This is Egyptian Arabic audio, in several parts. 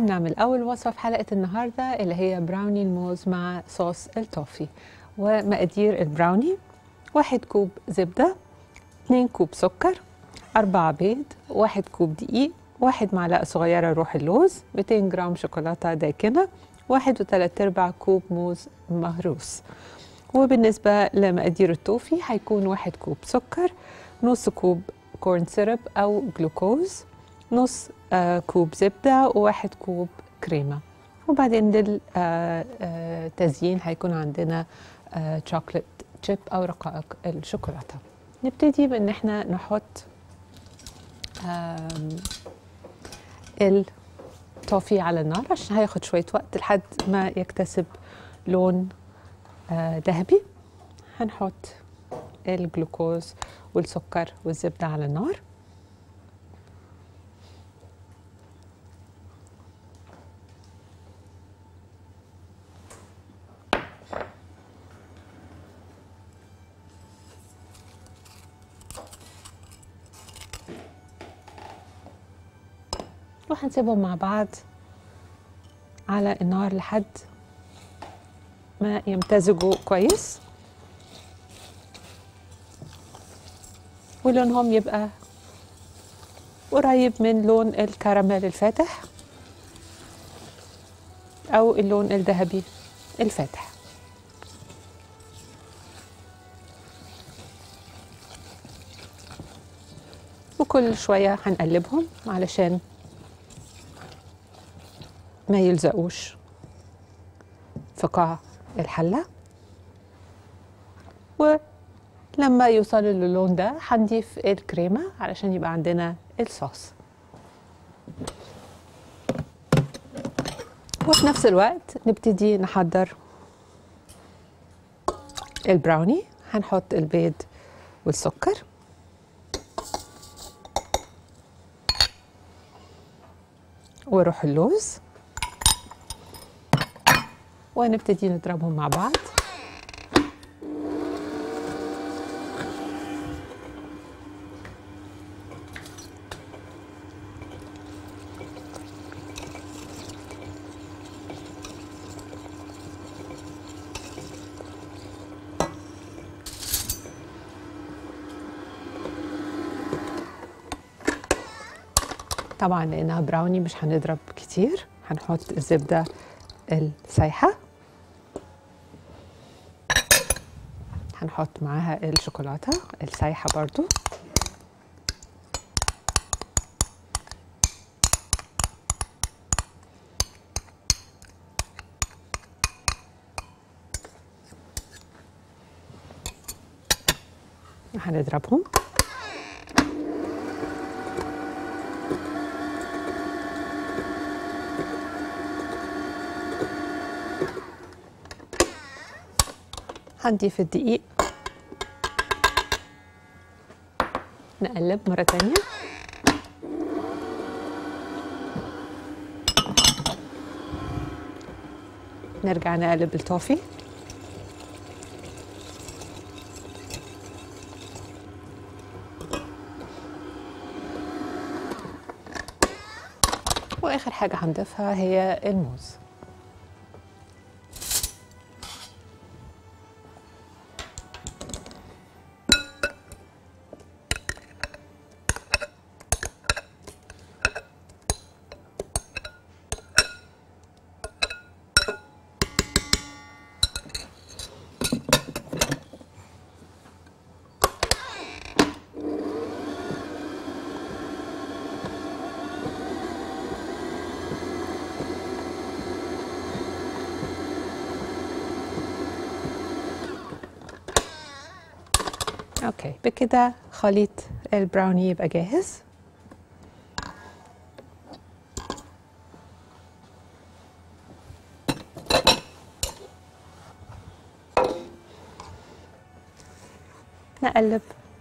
نعمل أول وصفة في حلقة النهاردة اللي هي براوني الموز مع صوص التوفي ومقادير البراوني واحد كوب زبدة اتنين كوب سكر أربعة بيض واحد كوب دقيق واحد معلقة صغيرة روح اللوز 200 جرام شوكولاتة داكنة واحد وتلات أرباع كوب موز مهروس وبالنسبة لمقادير التوفي هيكون واحد كوب سكر نص كوب كورن سيرب أو جلوكوز نص آه كوب زبدة وواحد كوب كريمة وبعدين للتزيين هيكون عندنا آه شوكليت تشيب أو رقائق الشوكولاتة نبتدي بأن احنا نحط التوفي على النار عشان هياخد شوية وقت لحد ما يكتسب لون آه ذهبي هنحط الجلوكوز والسكر والزبدة على النار وهنسيبهم مع بعض على النار لحد ما يمتزجوا كويس ولونهم يبقى قريب من لون الكراميل الفاتح او اللون الذهبي الفاتح وكل شويه هنقلبهم علشان ما يلزقوش في قاع الحله ولما يوصلوا للون ده هنضيف الكريمه علشان يبقى عندنا الصوص وفي نفس الوقت نبتدي نحضر البراوني هنحط البيض والسكر وروح اللوز ونبتدي نضربهم مع بعض طبعا لانها براوني مش هنضرب كتير هنحط الزبده السايحه هنحط معاها الشوكولاته السايحه برضو هنضربهم هنضيف الدقيق نقلب مرة تانية نرجع نقلب التوفي واخر حاجة هنضيفها هي الموز اوكي بكده خليط البراوني يبقى جاهز نقلب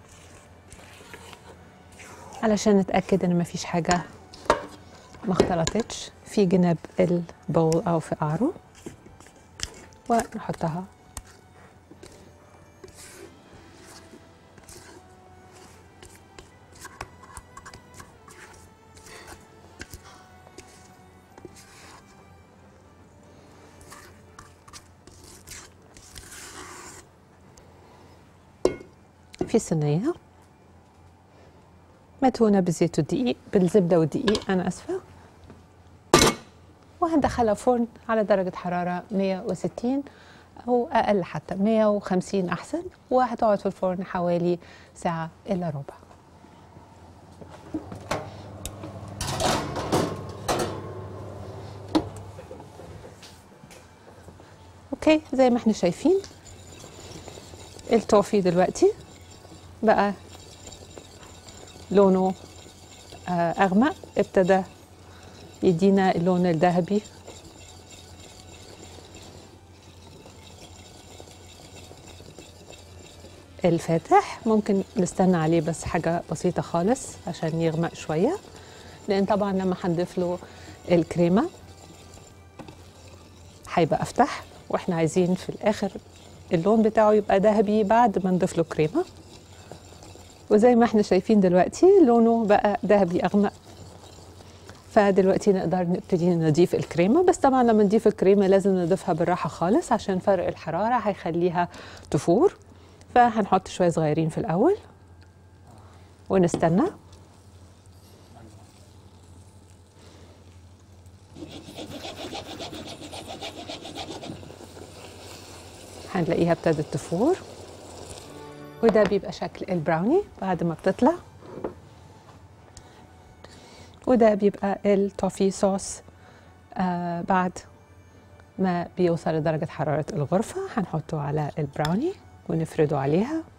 علشان نتأكد ان مفيش حاجة ما اختلطتش في جناب البول او في قعره ونحطها في صينية مدهونة بالزيت والدقيق بالزبدة والدقيق أنا أسفة وهندخلها فرن على درجة حرارة 160 أو أقل حتى 150 أحسن وهتقعد في الفرن حوالي ساعة إلا ربع اوكي زي ما احنا شايفين التوفي دلوقتي بقى لونه آه، اغمق ابتدى يدينا اللون الذهبي الفاتح ممكن نستنى عليه بس حاجة بسيطة خالص عشان يغمق شوية لأن طبعا لما هنضيف له الكريمة هيبقى أفتح واحنا عايزين في الآخر اللون بتاعه يبقى ذهبي بعد ما نضيف له كريمة وزي ما احنا شايفين دلوقتي لونه بقى ذهبي أغمق فدلوقتي نقدر نبتدي نضيف الكريمة بس طبعا لما نضيف الكريمة لازم نضيفها بالراحة خالص عشان فرق الحرارة هيخليها تفور فهنحط شوية صغيرين في الأول ونستنى هنلاقيها ابتدت تفور وده بيبقى شكل البراوني بعد ما بتطلع وده بيبقى التوفي صوص آه بعد ما بيوصل لدرجة حرارة الغرفة هنحطه على البراوني ونفرده عليها